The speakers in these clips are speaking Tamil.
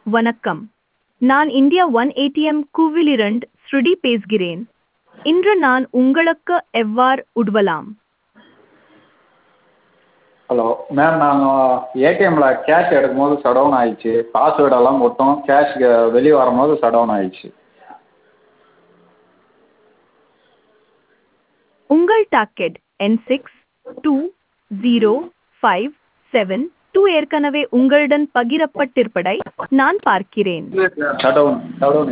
வணக்கம் நான் இந்தியா ஒன் ஏடிஎம் கூவிலிரண்ட் ஸ்ருதி பேசுகிறேன் இன்று நான் உங்களுக்கு எவ்வாறு உதவலாம் ஹலோ மேம் நாங்கள் ஏடிஎம்மில் கேஷ் எடுக்கும்போது ஷடவுன் ஆயிடுச்சு பாஸ்வேர்டெல்லாம் கொடுத்தோம் கேஷ் வெளியே வரும்போது ஷடவுன் ஆயிடுச்சு உங்கள் டாக்கெட் என் six two zero five seven two ஏற்கனவே உங்களுடன் பகிரப்பட்டிருப்பதை நான் பார்க்கிறேன் ஷடவுன் ஷடவுன்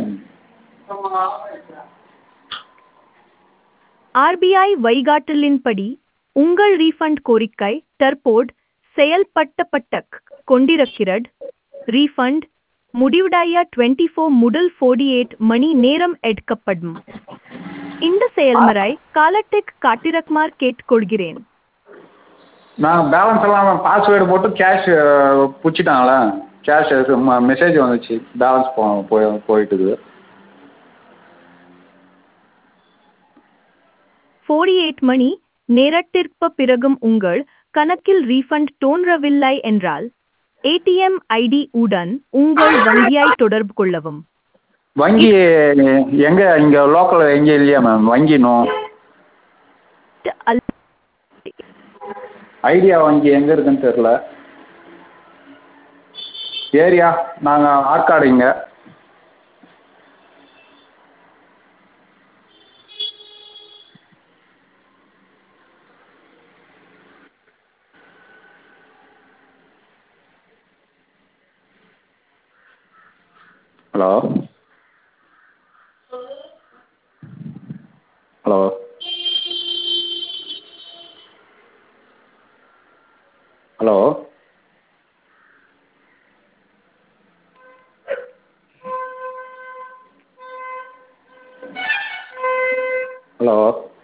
ஆர்பிஐ வழிகாட்டலின்படி உங்கள் ரீஃபண்ட் கோரிக்கை தற்போது செயல்பட்டப்பட்ட கொண்டிருக்கிறது ரீஃபண்ட் முடிவடைய டுவெண்ட்டி ஃபோர் முதல் ஃபோர்டி எயிட் மணி நேரம் எடுக்கப்படும் இந்த செயல்முறை காலத்திற்கு காட்டிரக்குமாறு கேட்டுக்கொள்கிறேன் நாங்கள் பேலன்ஸ் எல்லாம் பாஸ்வேர்டு போட்டு கேஷ் பிடிச்சிட்டாங்களே கேஷ் மெசேஜ் வந்துச்சு பேலன்ஸ் போ போய் போயிட்டுது ஃபோர்டி எயிட் மணி நேரத்திற்கு பிறகும் உங்கள் கணக்கில் ரீஃபண்ட் தோன்றவில்லை என்றால் ஏடிஎம் ஐடி உடன் உங்கள் வங்கியை தொடர்பு கொள்ளவும் வங்கி எங்கே இங்கே லோக்கலில் எங்கேயும் இல்லையா மேம் வங்கி நோ அல்- ஐடியா வங்கி எங்கே இருக்குன்னு தெரில ஏரியா நாங்கள் ஆற்காடு இங்கே ஹலோ ஹலோ ஹலோ ஹலோ